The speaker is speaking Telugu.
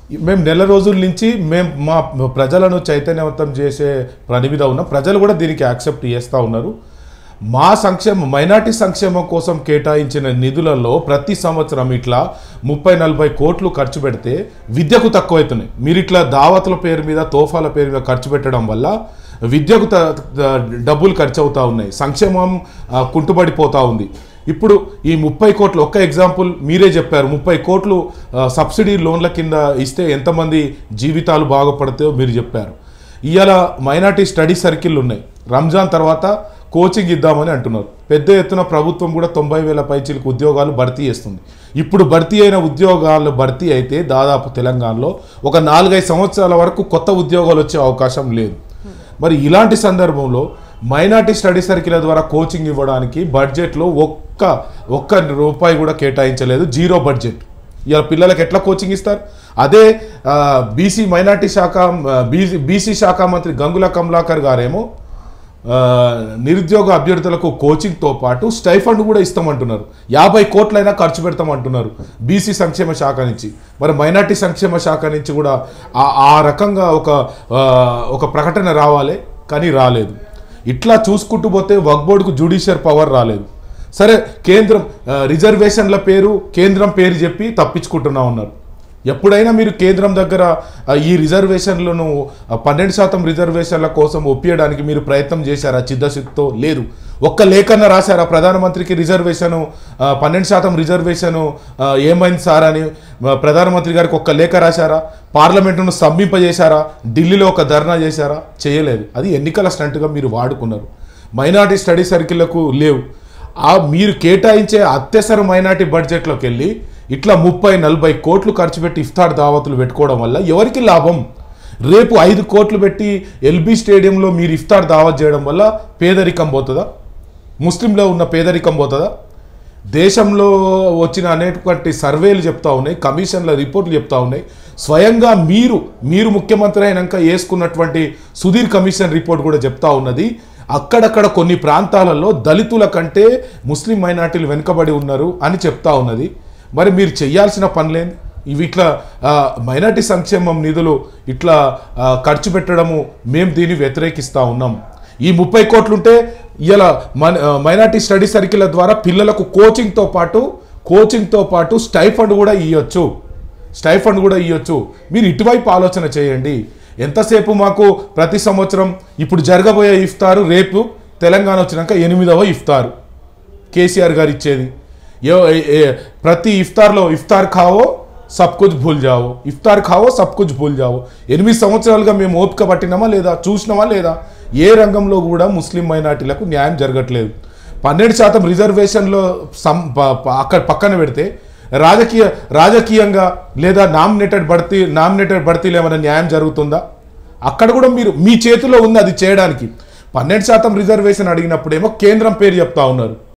మేము నెల రోజుల నుంచి మేము మా ప్రజలను చైతన్యవంతం చేసే పని మీద ఉన్నాం ప్రజలు కూడా దీనికి యాక్సెప్ట్ చేస్తూ ఉన్నారు మా సంక్షేమం మైనార్టీ సంక్షేమం కోసం కేటాయించిన నిధులలో ప్రతి సంవత్సరం ఇట్లా ముప్పై నలభై కోట్లు ఖర్చు పెడితే విద్యకు తక్కువవుతున్నాయి మీరు ఇట్లా దావతుల పేరు మీద తోఫాల పేరు మీద ఖర్చు పెట్టడం వల్ల విద్యకు త- త- డబ్బులు ఖర్చు అవుతా ఉన్నాయి సంక్షేమం ఆ, కుంటుపడిపోతా ఉంది ఇప్పుడు ఈ ముప్పై కోట్లు ఒక్క ఎగ్జాంపుల్ మీరే చెప్పారు ముప్పై కోట్లు ఆ, సబ్సిడీ లోన్ల కింద ఇస్తే ఎంతమంది జీవితాలు బాగుపడతాయో మీరు చెప్పారు ఇవాళ మైనార్టీ స్టడీ సర్కిల్ ఉన్నాయి రంజాన్ తర్వాత కోచింగ్ ఇద్దామని అంటున్నారు పెద్ద ఎత్తున ప్రభుత్వం కూడా తొంభై వేల పైచీలకు ఉద్యోగాలు భర్తీ చేస్తుంది ఇప్పుడు భర్తీ అయిన ఉద్యోగాలు భర్తీ అయితే దాదాపు తెలంగాణలో ఒక నాలుగైదు సంవత్సరాల వరకు కొత్త ఉద్యోగాలు వచ్చే అవకాశం లేదు మరి ఇలాంటి సందర్భంలో మైనార్టీ స్టడీ సర్కిల్ ద్వారా కోచింగ్ ఇవ్వడానికి బడ్జెట్లో ఒక్క ఒక్క రూపాయి కూడా కేటాయించలేదు జీరో బడ్జెట్ ఇలా పిల్లలకు ఎట్లా కోచింగ్ ఇస్తారు అదే బీసీ మైనార్టీ శాఖ బీసీ బీసీ శాఖ మంత్రి గంగుల కమలాకర్ గారేమో ఆ, నిరుద్యోగ అభ్యర్థులకు కోచింగ్తో పాటు స్టైఫండ్ కూడా ఇస్తామంటున్నారు యాభై కోట్లైనా ఖర్చు పెడతామంటున్నారు బీసీ సంక్షేమ శాఖ నుంచి మరి మైనార్టీ సంక్షేమ శాఖ నుంచి కూడా ఆ- ఆ రకంగా ఒక ఆ, ఒక ప్రకటన రావాలి కానీ రాలేదు ఇట్లా చూసుకుంటూ పోతే వక్ బోర్డుకు జ్యుడిషియర్ పవర్ రాలేదు సరే కేంద్రం ఆ, రిజర్వేషన్ల పేరు కేంద్రం పేరు చెప్పి తప్పించుకుంటున్నా ఉన్నారు ఎప్పుడైనా మీరు కేంద్రం దగ్గర ఆ, ఈ రిజర్వేషన్లను ఆ, పన్నెండు శాతం రిజర్వేషన్ల కోసం ఒప్పియడానికి మీరు ప్రయత్నం చేశారా చిత్తశుద్ధితో లేదు ఒక్క లేఖన రాశారా ప్రధానమంత్రికి రిజర్వేషన్ పన్నెండు శాతం రిజర్వేషన్ ఏమైంది సార్ అని ఆ, ప్రధానమంత్రి గారికి ఒక్క లేఖ రాశారా పార్లమెంటును స్తంభింపజేశారా ఢిల్లీలో ఒక ధర్నా చేశారా చేయలేదు అది ఎన్నికల స్టంట్గా మీరు వాడుకున్నారు మైనార్టీ స్టడీ సర్కిళ్లకు లేవు ఆ మీరు కేటాయించే అత్యవసర మైనార్టీ బడ్జెట్లోకి వెళ్ళి ఇట్లా ముప్పై నలభై కోట్లు ఖర్చు పెట్టి ఇఫ్తార్ దావతులు పెట్టుకోవడం వల్ల ఎవరికి లాభం రేపు ఐదు కోట్లు పెట్టి ఎల్బీ స్టేడియంలో మీరు ఇఫ్తార్ దావత్ చేయడం వల్ల పేదరికం పోతుందా ముస్లింలో ఉన్న పేదరికం పోతుందా దేశంలో వచ్చిన అనేటువంటి సర్వేలు చెప్తా ఉన్నాయి కమిషన్ల రిపోర్ట్లు చెప్తా ఉన్నాయి స్వయంగా మీరు మీరు ముఖ్యమంత్రి అయినాక వేసుకున్నటువంటి సుధీర్ కమిషన్ రిపోర్ట్ కూడా చెప్తా ఉన్నది అక్కడక్కడ కొన్ని ప్రాంతాలలో దళితుల కంటే ముస్లిం మైనార్టీలు వెనుకబడి ఉన్నారు అని చెప్తా ఉన్నది మరి మీరు చేయాల్సిన పనులేంది ఇవి ఇట్లా ఆ, మైనార్టీ సంక్షేమం నిధులు ఇట్లా ఆ, ఖర్చు పెట్టడము మేము దీన్ని వ్యతిరేకిస్తూ ఉన్నాం ఈ ముప్పై కోట్లుంటే ఇలా మన మైనార్టీ స్టడీ సర్కిల్ ద్వారా పిల్లలకు కోచింగ్తో పాటు కోచింగ్తో పాటు స్టైఫండ్ కూడా ఇవ్వచ్చు స్టైఫండ్ కూడా ఇవ్వచ్చు మీరు ఇటువైపు ఆలోచన చేయండి ఎంతసేపు మాకు ప్రతి సంవత్సరం ఇప్పుడు జరగబోయే ఇఫ్తారు రేపు తెలంగాణ వచ్చినాక ఎనిమిదవ ఇఫ్తారు కేసీఆర్ గారు ఇచ్చేది ఏ- ఏ- ఏ- ప్రతి ఇఫ్తార్లో ఇఫ్తార్ ఖావో సబ్ కుచ్ భూల్ జావో ఇఫ్తార్ ఖావో సబ్ కుచ్ భూల్ జావో ఎనిమిది సంవత్సరాలుగా మేము ఓపిక పట్టినామా లేదా చూసినామా లేదా ఏ రంగంలో కూడా ముస్లిం మైనార్టీలకు న్యాయం జరగట్లేదు పన్నెండు శాతం రిజర్వేషన్లో సం ప- ప- అక్కడ పక్కన పెడితే రాజకీయ రాజకీయంగా లేదా నామినేటెడ్ భర్తీ నామినేటెడ్ భర్తీలు ఏమైనా న్యాయం జరుగుతుందా అక్కడ కూడా మీరు మీ చేతిలో ఉంది అది చేయడానికి పన్నెండు శాతం రిజర్వేషన్ అడిగినప్పుడేమో కేంద్రం పేరు చెప్తా ఉన్నారు